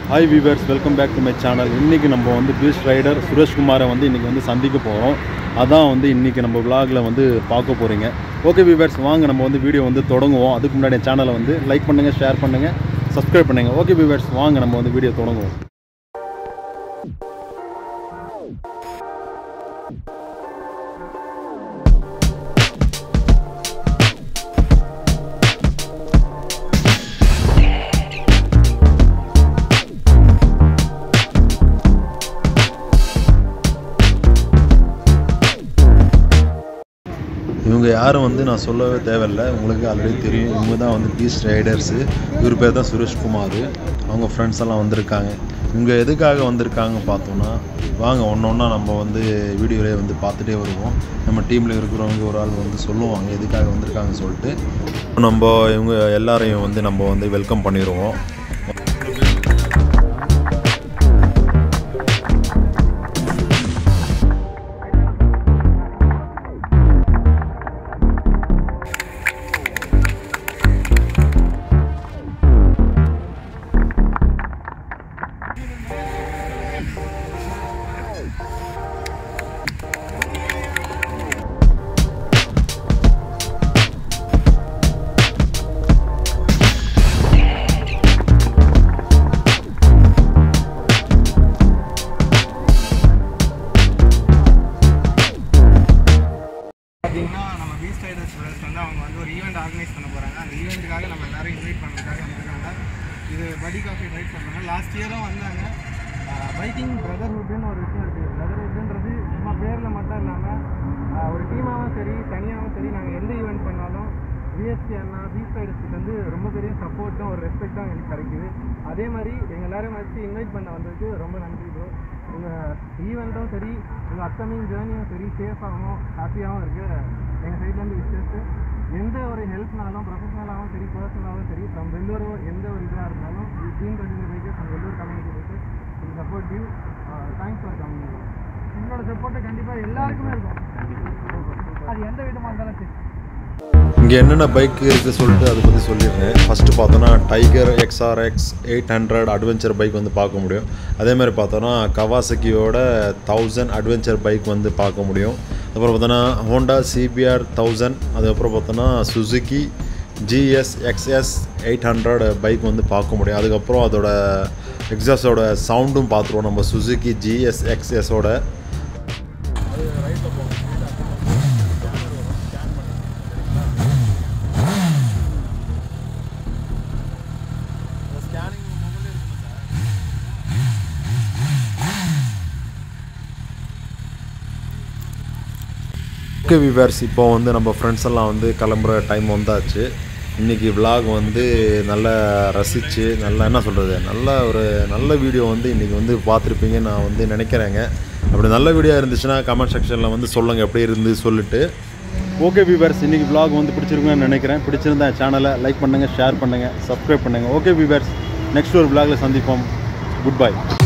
hi viewers welcome back to my channel இன்றைக்கி நம்ம வந்து பீச் ரைடர் சுரேஷ்குமாரை வந்து இன்றைக்கி வந்து சந்திக்க போகிறோம் அதான் வந்து இன்றைக்கி நம்ம vlogல வந்து பார்க்க போகிறீங்க ஓகே வீவர்ஸ் வாங்க நம்ம வந்து வீடியோ வந்து தொடங்குவோம் அதுக்கு முன்னாடி என் சேனலை வந்து லைக் பண்ணுங்கள் ஷேர் பண்ணுங்கள் சப்ஸ்கிரைப் பண்ணுங்கள் ஓகே வீவர்ஸ் வாங்க நம்ம வந்து வீடியோ தொடங்குவோம் இவங்க யாரும் வந்து நான் சொல்லவே தேவையில்லை உங்களுக்கு ஆல்ரெடி தெரியும் இவங்க தான் வந்து பீச் ரைடர்ஸு இவர் பேர் தான் சுரேஷ்குமார் அவங்க ஃப்ரெண்ட்ஸ் எல்லாம் வந்திருக்காங்க இவங்க எதுக்காக வந்திருக்காங்க பார்த்தோன்னா வாங்க ஒன்று ஒன்றா நம்ம வந்து வீடியோவிலே வந்து பார்த்துட்டே வருவோம் நம்ம டீமில் இருக்கிறவங்க ஒரு ஆள் வந்து சொல்லுவாங்க எதுக்காக வந்திருக்காங்கன்னு சொல்லிட்டு நம்ம இவங்க எல்லாரையும் வந்து நம்ம வந்து வெல்கம் பண்ணிடுவோம் பார்த்தீங்கன்னா நம்ம பீச் ரைடர்ஸ் ஸ்டூடெண்ட்ஸ் வந்து அவங்க வந்து ஒரு ஈவெண்ட் ஆர்கனைஸ் பண்ண போகிறாங்க அந்த ஈவெண்ட்டுக்காக நம்ம எல்லாரும் இன்வைட் பண்ணுறதுக்காக வந்திருக்காங்க இது படி காஃபி ரைட் பண்ணுறாங்க லாஸ்ட் இயரும் வந்தாங்க பைக்கிங் பிரதர்ஹுட்னு ஒரு விஷயம் இருக்குது பிரதர்ஹுட்ன்றது சும்மா பேரில் மட்டும் இல்லாமல் ஒரு டீமாகவும் சரி தனியாகவும் சரி நாங்கள் எந்த ஈவெண்ட் பண்ணாலும் பிஎஸ்சி அண்ணா பீச் ரைடர்ஸ்க்கு வந்து ரொம்ப பெரிய சப்போர்ட்டும் ஒரு ரெஸ்பெக்டும் எங்களுக்கு கிடைக்குது அதே மாதிரி எங்கள் எல்லாரும் வச்சு இன்வைட் பண்ண வந்ததுக்கு ரொம்ப நன்றி ப்ரோ உங்கள் ஈவெண்ட்டும் சரி உங்கள் அப்கமிங் ஜேர்னியும் சரி சேஃபாகவும் ஹாப்பியாகவும் இருக்குது எங்கள் சைட்லேருந்து விசேஷத்து எந்த ஒரு ஹெல்ப்னாலும் ப்ரொஃபஷனலாகவும் சரி பர்சனலாகவும் சரி ஃப்ரம் வெள்ளூர் எந்த ஒரு இதாக இருந்தாலும் team twenty bike from Vellore community bike இது support you thanks for coming உங்களோட சப்போர்ட்டு கண்டிப்பாக எல்லாருக்குமே இருக்கும் அது எந்த விதமாக இருந்தாலும் சரி இங்கே என்னென்ன பைக் இருக்குது சொல்லிட்டு அதை பற்றி சொல்லிடுறேன் ஃபஸ்ட்டு பார்த்தோன்னா Tiger XRX eight hundred adventure bike வந்து பார்க்க முடியும் அதே மாதிரி பார்த்தோன்னா கவாசக்கியோட தௌசண்ட் அட்வென்ச்சர் பைக் வந்து பார்க்க முடியும் அப்புறம் பார்த்தோன்னா ஹோண்டா சிபிஆர் தௌசண்ட் அதுக்கப்புறம் பார்த்தோன்னா Suzuki GS XS eight hundred bike வந்து பார்க்க முடியும் அதுக்கப்புறம் அதோட எக்ஸாஸோட சவுண்டும் பார்த்துருவோம் நம்ம சுசுகி ஜிஎஸ் எக்ஸ்எஸோட ஓகே விவர்ஸ் இப்போ வந்து நம்ம ஃப்ரெண்ட்ஸ் எல்லாம் வந்து கிளம்புற டைம் வந்தாச்சு இன்றைக்கி vlog வந்து நல்லா ரசித்து நல்லா என்ன சொல்கிறது நல்ல ஒரு நல்ல வீடியோ வந்து இன்றைக்கி வந்து பார்த்துருப்பீங்கன்னு நான் வந்து நினைக்கிறேங்க அப்படி நல்ல வீடியோ இருந்துச்சுன்னா கமெண்ட் செக்ஷனில் வந்து சொல்லுங்கள் எப்படி இருந்து சொல்லிட்டு ஓகே விவர்ஸ் இன்றைக்கி vlog வந்து பிடிச்சிருக்குன்னு நினைக்கிறேன் பிடிச்சிருந்தா சேனலை லைக் பண்ணுங்கள் ஷேர் பண்ணுங்கள் சப்ஸ்கிரைப் பண்ணுங்கள் ஓகே விவர்ஸ் நெக்ஸ்ட் ஒரு vlogல சந்திப்போம் குட் பை